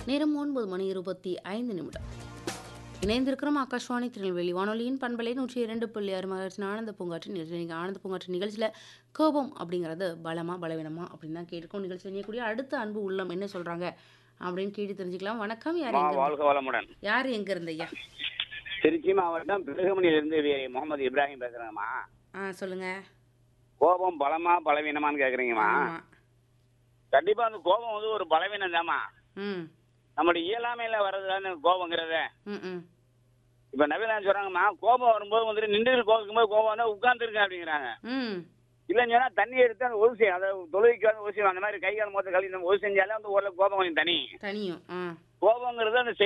நேரம் ஒன்பது மணி இருபத்தி ஐந்து நிமிடம் இணைந்திருக்கிறோம் ஆகாஷ்வாணி திருநெல்வேலி வானொலியின் பண்பலை நூற்றி இரண்டு புள்ளி ஆறு மகிழ்ச்சி ஆனந்த பூங்காற்று நிகழ்ச்சி நீங்கள் ஆனந்த பூங்காற்று நிகழ்ச்சியில் கோபம் அப்படிங்கிறது பலமா பலவீனமா அப்படின்னு தான் கேட்கும் நிகழ்ச்சி செய்யக்கூடிய அடுத்த அன்பு உள்ளம் என்ன சொல்கிறாங்க அப்படின்னு கேட்டு தெரிஞ்சுக்கலாம் வணக்கம் யார் அம்மா எங்க இருந்து? வாழ்க வளமுடன் யார் எங்க இருந்து ஐயா திருச்சி மாவட்டம் பிருகமணியிலிருந்து வி- முகமது இப்ராஹிம் பேசுறேங்கம்மா ஆ சொல்லுங்க கோபம் பலமா பலவீனமான்னு கேக்குறீங்கம்மா ஆமா கண்டிப்பா அந்த கோபம் வந்து ஒரு பலவீனம் தாம்மா ம் நம்மளுடைய இயலாமையில வர்றதுதானே கோபங்கிறத ம் ம் இப்ப நவீன சொல்றாங்கம்மா கோபம் வரும்போது வந்துட்டு நின்று கோபிக்கும்போது கோபம் வந்தா உட்கார்ந்துருங்க அப்படிங்கிறாங்க ம் இல்லைன்னு சொன்னா தண்ணி எடுத்து அந்த ஒது செய்யும் அதாவது தொழுகைக்கு வந்து ஒது செய்யும் அந்த மாதிரி கை கால் மொத்த கழுவி நம்ம ஒது செஞ்சாலே வந்து ஓரளவு கோபம் கொஞ்சம் தனி தனியும் ஆ கோபங்கிறது அந்த